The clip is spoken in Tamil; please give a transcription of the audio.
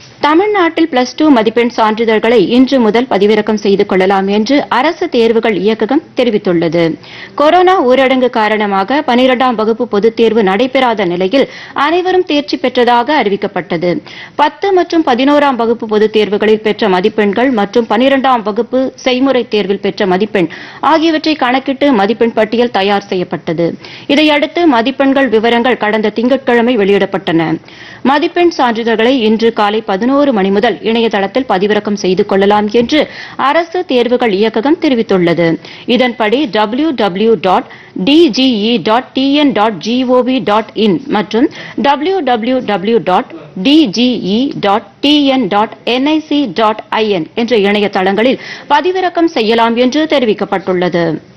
தமிழ்நாட்டில் பிளஸ் டூ மதிப்பெண் சான்றிதழ்களை இன்று முதல் பதிவிறக்கம் செய்து கொள்ளலாம் என்று அரசு தேர்வுகள் இயக்ககம் தெரிவித்துள்ளது கொரோனா ஊரடங்கு காரணமாக பனிரெண்டாம் வகுப்பு பொதுத் தேர்வு நடைபெறாத நிலையில் அனைவரும் தேர்ச்சி பெற்றதாக அறிவிக்கப்பட்டது பத்து மற்றும் பதினோராம் வகுப்பு பொதுத் தேர்வுகளில் பெற்ற மதிப்பெண்கள் மற்றும் பனிரெண்டாம் வகுப்பு செய்முறை தேர்வில் பெற்ற மதிப்பெண் ஆகியவற்றை கணக்கிட்டு மதிப்பெண் பட்டியல் தயார் செய்யப்பட்டது இதையடுத்து மதிப்பெண்கள் விவரங்கள் கடந்த திங்கட்கிழமை வெளியிடப்பட்டன மதிப்பெண் சான்றிதழ்களை இன்று காலை பதினோரு மணி முதல் இணையதளத்தில் பதிவிறக்கம் செய்து கொள்ளலாம் என்று அரசு தேர்வுகள் இயக்ககம் தெரிவித்துள்ளது இதன்படி W W dot DGE dot TN dot GOV dot in மற்றும் W W W dot DGE dot TN dot NIC dot IN என்ற இணையதளங்களில் பதிவிறக்கம் செய்யலாம் என்று தெரிவிக்கப்பட்டுள்ளது